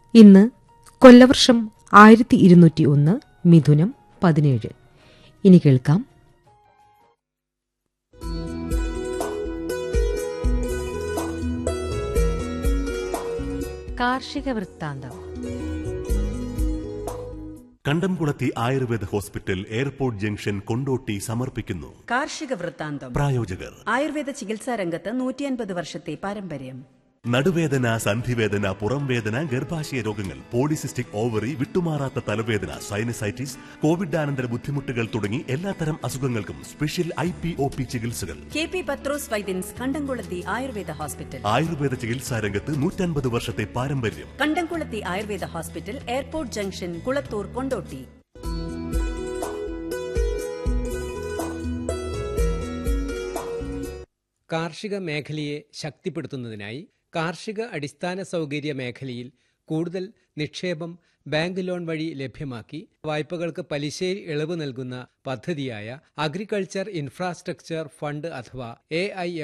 ഇന്ന് കൊല്ലവർഷം ആയിരത്തി ഇരുന്നൂറ്റി ഒന്ന് മിഥുനം പതിനേഴ് ഇനി കേൾക്കാം കാർഷിക വൃത്താന്തം Kandamkulathi Ayurveda hospital airport junction Kondotty സമർപ്പിക്കുന്നു കാർഷിക വൃത്താന്തം പ്രായോജകർ ആയുർവേദ ചികിത്സാ രംഗത്ത് നൂറ്റിയൻപത് വർഷത്തെ പാരമ്പര്യം നടുവേദന സന്ധിവേദന പുറംവേദന ഗർഭാശയ രോഗങ്ങൾ പോളിസിസ്റ്റിക് ഓവറി വിട്ടുമാറാത്ത തലവേദന സൈനസൈറ്റിസ് കോവിഡാനന്തര ബുദ്ധിമുട്ടുകൾ തുടങ്ങി എല്ലാത്തരം അസുഖങ്ങൾക്കും special I P O P ചികിത്സകൾ കെ പി പത്രോസ് വൈദ്യൻസ് കണ്ടംകുളത്തി ആയുർവേദ ഹോസ്പിറ്റൽ ആയുർവേദ ചികിത്സാ രംഗത്ത് നൂറ്റൻപത് വർഷത്തെ പാരമ്പര്യം Kandamkulathi Ayurveda hospital airport junction Kulathur Kondotty കാർഷിക മേഖലയെ ശക്തിപ്പെടുത്തുന്നതിനായി കാർഷിക അടിസ്ഥാന സൗകര്യ മേഖലയിൽ കൂടുതൽ നിക്ഷേപം ബാങ്ക് ലോൺ വഴി ലഭ്യമാക്കി വായ്പകൾക്ക് പലിശയിൽ ഇളവ് നൽകുന്ന പദ്ധതിയായ അഗ്രികൾച്ചർ ഇൻഫ്രാസ്ട്രക്ചർ ഫണ്ട് അഥവാ എ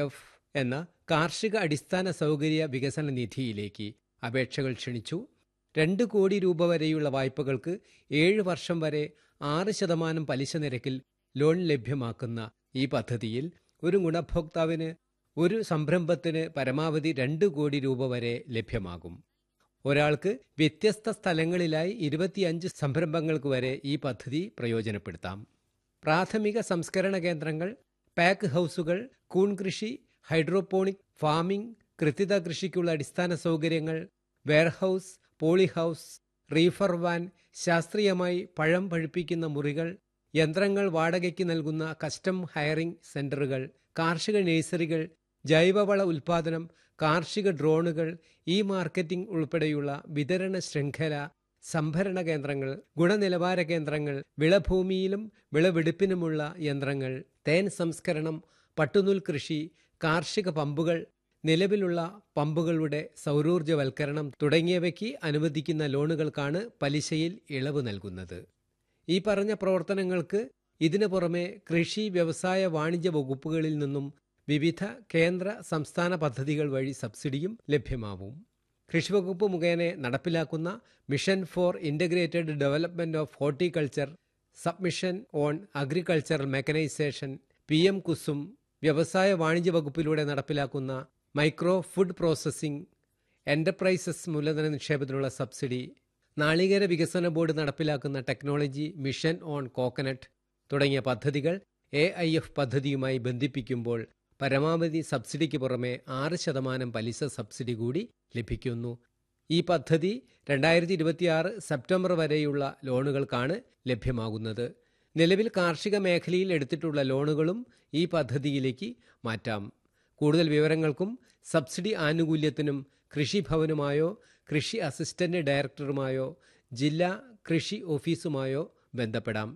എന്ന കാർഷിക അടിസ്ഥാന സൗകര്യ വികസന നിധിയിലേക്ക് അപേക്ഷകൾ ക്ഷണിച്ചു രണ്ട് കോടി രൂപ വരെയുള്ള വായ്പകൾക്ക് ഏഴ് വർഷം വരെ ആറ് ശതമാനം പലിശ നിരക്കിൽ ലോൺ ലഭ്യമാക്കുന്ന ഈ പദ്ധതിയിൽ ഒരു ഗുണഭോക്താവിന് ഒരു സംരംഭത്തിന് പരമാവധി രണ്ട് കോടി രൂപ വരെ ലഭ്യമാകും ഒരാൾക്ക് വ്യത്യസ്ത സ്ഥലങ്ങളിലായി ഇരുപത്തിയഞ്ച് സംരംഭങ്ങൾക്ക് വരെ ഈ പദ്ധതി പ്രയോജനപ്പെടുത്താം പ്രാഥമിക സംസ്കരണ കേന്ദ്രങ്ങൾ പാക്ക് ഹൗസുകൾ കൂൺ കൃഷി ഹൈഡ്രോപോണിക് ഫാമിംഗ് കൃത്യത കൃഷിക്കുള്ള അടിസ്ഥാന സൗകര്യങ്ങൾ വെയർഹൌസ് പോളിഹൌസ് റീഫർ വാൻ ശാസ്ത്രീയമായി പഴം പഴുപ്പിക്കുന്ന മുറികൾ യന്ത്രങ്ങൾ വാടകയ്ക്ക് നൽകുന്ന കസ്റ്റം ഹയറിംഗ് സെന്ററുകൾ കാർഷിക നഴ്സറികൾ ജൈവവള ഉൽപാദനം കാർഷിക ഡ്രോണുകൾ ഇ മാർക്കറ്റിംഗ് ഉൾപ്പെടെയുള്ള വിതരണ ശൃംഖല സംഭരണ കേന്ദ്രങ്ങൾ ഗുണനിലവാര കേന്ദ്രങ്ങൾ വിളഭൂമിയിലും വിളവെടുപ്പിനുമുള്ള യന്ത്രങ്ങൾ തേൻ സംസ്കരണം പട്ടുനൂൽ കൃഷി കാർഷിക പമ്പുകൾ നിലവിലുള്ള പമ്പുകളുടെ സൗരോർജ്ജവൽക്കരണം തുടങ്ങിയവയ്ക്ക് അനുവദിക്കുന്ന ലോണുകൾക്കാണ് പലിശയിൽ ഇളവ് നൽകുന്നത് ഈ പറഞ്ഞ പ്രവർത്തനങ്ങൾക്ക് ഇതിനു പുറമെ കൃഷി വ്യവസായ വാണിജ്യ വകുപ്പുകളിൽ നിന്നും വിവിധ കേന്ദ്ര സംസ്ഥാന പദ്ധതികൾ വഴി സബ്സിഡിയും ലഭ്യമാവും കൃഷിവകുപ്പ് മുഖേന നടപ്പിലാക്കുന്ന mission for integrated development of horticulture submission on agricultural mechanisation P M Kusum വ്യവസായ വാണിജ്യ വകുപ്പിലൂടെ നടപ്പിലാക്കുന്ന മൈക്രോ ഫുഡ് പ്രോസസ്സിംഗ് എന്റർപ്രൈസസ് മൂലധന നിക്ഷേപത്തിനുള്ള സബ്സിഡി നാളികേര വികസന ബോർഡ് നടപ്പിലാക്കുന്ന ടെക്നോളജി മിഷൻ ഓൺ കോക്കനട്ട് തുടങ്ങിയ പദ്ധതികൾ എ ഐ എഫ് പദ്ധതിയുമായി ബന്ധിപ്പിക്കുമ്പോൾ പരമാവധി സബ്സിഡിക്ക് പുറമെ ആറ് ശതമാനം പലിശ സബ്സിഡി കൂടി ലഭിക്കുന്നു ഈ പദ്ധതി രണ്ടായിരത്തി ഇരുപത്തിയാറ് സെപ്റ്റംബർ വരെയുള്ള ലോണുകൾക്കാണ് ലഭ്യമാകുന്നത് നിലവിൽ കാർഷിക മേഖലയിൽ എടുത്തിട്ടുള്ള ലോണുകളും ഈ പദ്ധതിയിലേക്ക് മാറ്റാം കൂടുതൽ വിവരങ്ങൾക്കും സബ്സിഡി ആനുകൂല്യത്തിനും കൃഷിഭവനുമായോ കൃഷി അസിസ്റ്റന്റ് ഡയറക്ടറുമായോ ജില്ലാ കൃഷി ഓഫീസുമായോ ബന്ധപ്പെടാം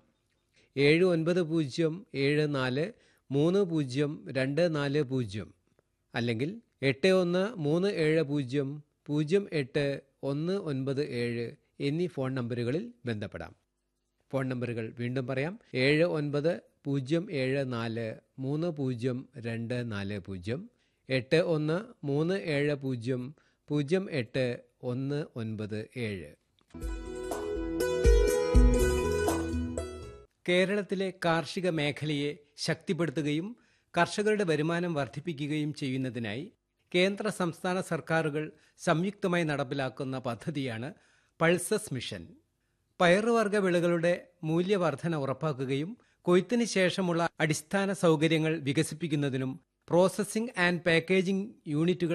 ഏഴ് ഒൻപത് പൂജ്യം ഏഴ് നാല് മൂന്ന് പൂജ്യം രണ്ട് നാല് പൂജ്യം അല്ലെങ്കിൽ എട്ട് ഒന്ന് മൂന്ന് ഏഴ് പൂജ്യം പൂജ്യം എട്ട് ഒന്ന് ഒൻപത് ഏഴ് എന്നീ ഫോൺ നമ്പറുകളിൽ ബന്ധപ്പെടാം ഫോൺ നമ്പറുകൾ വീണ്ടും പറയാം ഏഴ് ഒൻപത് പൂജ്യം ഏഴ് നാല് മൂന്ന് പൂജ്യം രണ്ട് നാല് പൂജ്യം എട്ട് ഒന്ന് മൂന്ന് ഏഴ് പൂജ്യം പൂജ്യം എട്ട് ഒന്ന് ഒൻപത് ഏഴ് കേരളത്തിലെ കാർഷിക മേഖലയെ ശക്തിപ്പെടുത്തുകയും കർഷകരുടെ വരുമാനം വർദ്ധിപ്പിക്കുകയും ചെയ്യുന്നതിനായി കേന്ദ്ര സംസ്ഥാന സർക്കാരുകൾ സംയുക്തമായി നടപ്പിലാക്കുന്ന പദ്ധതിയാണ് പൾസസ് മിഷൻ പയറുവർഗ വിളകളുടെ മൂല്യവർധന ഉറപ്പാക്കുകയും കൊയ്ത്തിന് ശേഷമുള്ള അടിസ്ഥാന സൗകര്യങ്ങൾ വികസിപ്പിക്കുന്നതിനും പ്രോസസ്സിംഗ് ആൻഡ് പാക്കേജിംഗ് യൂണിറ്റുകൾ